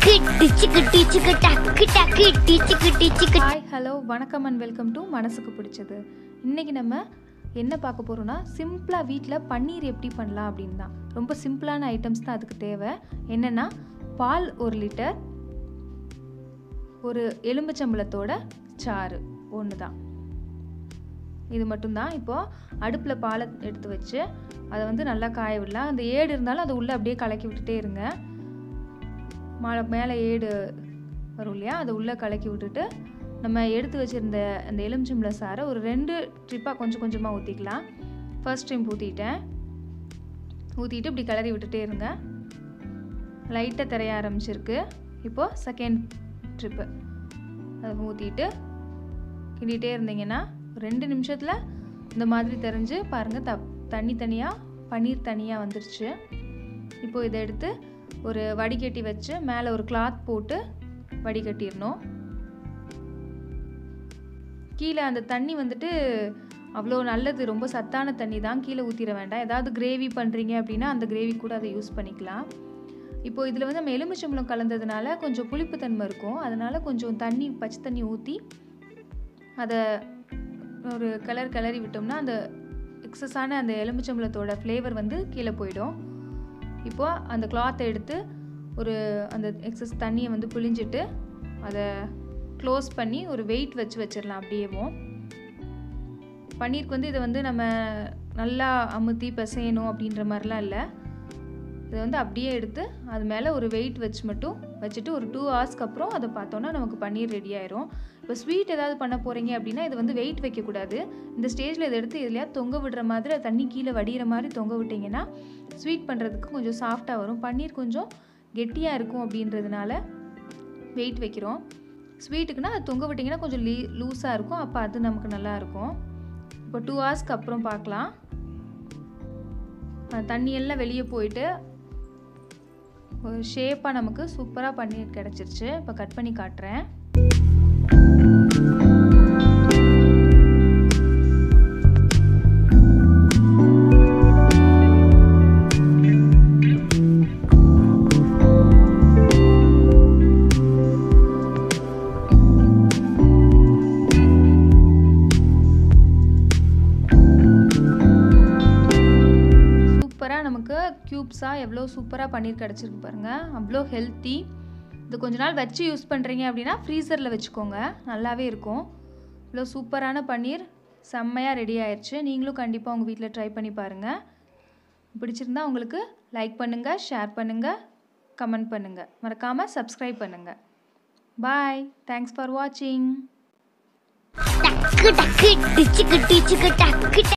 டக்கு டிச்சுக்கு டிச்சுக்கு டக்கு டக்கு டிச்சுக்கு டிச்சுக்கு ஹாய் ஹலோ வணக்கம் அண்ட் வெல்கம் டு மனசுக்கு பிடிச்சது இன்றைக்கி நம்ம என்ன பார்க்க போகிறோம்னா சிம்பிளாக வீட்டில் பன்னீர் எப்படி பண்ணலாம் அப்படின்னு தான் ரொம்ப சிம்பிளான ஐட்டம்ஸ் தான் அதுக்கு தேவை என்னென்னா பால் ஒரு லிட்டர் ஒரு எலும்புச்சம்பளத்தோட சாறு ஒன்று தான் இது மட்டும்தான் இப்போது அடுப்பில் பாலை எடுத்து வச்சு அதை வந்து நல்லா காய விடலாம் அந்த ஏடு இருந்தாலும் அதை உள்ளே அப்படியே கலக்கி விட்டுட்டே இருங்க மழை மேலே ஏடு வரும் இல்லையா அதை உள்ளே கலக்கி விட்டுட்டு நம்ம எடுத்து வச்சுருந்த அந்த எலுமிச்சம்பழ சாரை ஒரு ரெண்டு ட்ரிப்பாக கொஞ்சம் கொஞ்சமாக ஊற்றிக்கலாம் ஃபர்ஸ்ட் டைம் ஊற்றிட்டேன் ஊற்றிட்டு இப்படி கிளறி விட்டுட்டே இருங்க லைட்டாக திரைய ஆரம்பிச்சிருக்கு இப்போது செகண்ட் ட்ரிப்பு அதை ஊற்றிட்டு கிண்டிகிட்டே இருந்தீங்கன்னா ஒரு ரெண்டு நிமிஷத்தில் இந்த மாதிரி தெரிஞ்சு பாருங்கள் த தண்ணி தனியாக பன்னீர் தனியாக வந்துருச்சு இப்போது இதை எடுத்து ஒரு வடிகட்டி வச்சு மேலே ஒரு கிளாத் போட்டு வடிகட்டிடணும் கீழே அந்த தண்ணி வந்துட்டு அவ்வளோ நல்லது ரொம்ப சத்தான தண்ணி தான் கீழே ஊற்றிட வேண்டாம் ஏதாவது கிரேவி பண்ணுறீங்க அப்படின்னா அந்த கிரேவி கூட அதை யூஸ் பண்ணிக்கலாம் இப்போ இதில் வந்து நம்ம எலுமிச்சம்பழம் கலந்ததுனால கொஞ்சம் புளிப்புத்தன்மை இருக்கும் அதனால் கொஞ்சம் தண்ணி பச்சை தண்ணி ஊற்றி அதை ஒரு கலர் கிளறி விட்டோம்னா அந்த எக்ஸஸான அந்த எலுமிச்சம்பழத்தோட ஃப்ளேவர் வந்து கீழே போயிடும் இப்போ அந்த கிளாத்தை எடுத்து ஒரு அந்த எக்ஸஸ் தண்ணியை வந்து புழிஞ்சிட்டு அதை க்ளோஸ் பண்ணி ஒரு வெயிட் வச்சு வச்சிடலாம் அப்படியேவும் பன்னீருக்கு வந்து இதை வந்து நம்ம நல்லா அமுத்தி பிசையணும் அப்படின்ற மாதிரிலாம் இல்லை இதை வந்து அப்படியே எடுத்து அது மேலே ஒரு வெயிட் வச்சு மட்டும் வச்சுட்டு ஒரு டூ ஹவர்ஸ்க்கு அப்புறம் அதை பார்த்தோன்னா நமக்கு பன்னீர் ரெடி ஆயிரும் இப்போ ஸ்வீட் ஏதாவது பண்ண போகிறீங்க அப்படின்னா இது வந்து வெயிட் வைக்கக்கூடாது இந்த ஸ்டேஜில் இதை எடுத்து இதுலையா தொங்க விடுற மாதிரி அது தண்ணி கீழே வடிகிற மாதிரி தொங்க விட்டிங்கன்னா ஸ்வீட் பண்ணுறதுக்கு கொஞ்சம் சாஃப்டாக வரும் பன்னீர் கொஞ்சம் கெட்டியாக இருக்கும் அப்படின்றதுனால வெயிட் வைக்கிறோம் ஸ்வீட்டுக்குன்னா அது தொங்க விட்டிங்கன்னா கொஞ்சம் லீ லூஸாக இருக்கும் அப்போ அது நமக்கு நல்லா இருக்கும் இப்போ டூ ஹவர்ஸ்க்கு அப்புறம் பார்க்கலாம் அஹ் தண்ணி எல்லாம் வெளியே போயிட்டு ஒரு ஷேப்பாக நமக்கு சூப்பராக பன்னீர் கிடச்சிருச்சு இப்போ கட் பண்ணி காட்டுறேன் சூப்பராக நமக்கு க்யூப்ஸாக எவ்வளோ சூப்பராக பன்னீர் கிடச்சிருக்கு பாருங்கள் அவ்வளோ ஹெல்த்தி இது கொஞ்ச நாள் வச்சு யூஸ் பண்ணுறீங்க அப்படின்னா ஃப்ரீசரில் வச்சுக்கோங்க நல்லாவே இருக்கும் இவ்வளோ சூப்பரான பன்னீர் செம்மையாக ரெடி ஆயிடுச்சு நீங்களும் கண்டிப்பாக உங்கள் வீட்டில் ட்ரை பண்ணி பாருங்கள் பிடிச்சிருந்தா உங்களுக்கு லைக் பண்ணுங்கள் ஷேர் பண்ணுங்கள் கமெண்ட் பண்ணுங்கள் மறக்காமல் சப்ஸ்கிரைப் பண்ணுங்கள் பாய் தேங்க்ஸ் ஃபார் வாட்சிங் டக்கு டக்கு டிச்சுக்கு டிச்சுக்கு டக்கு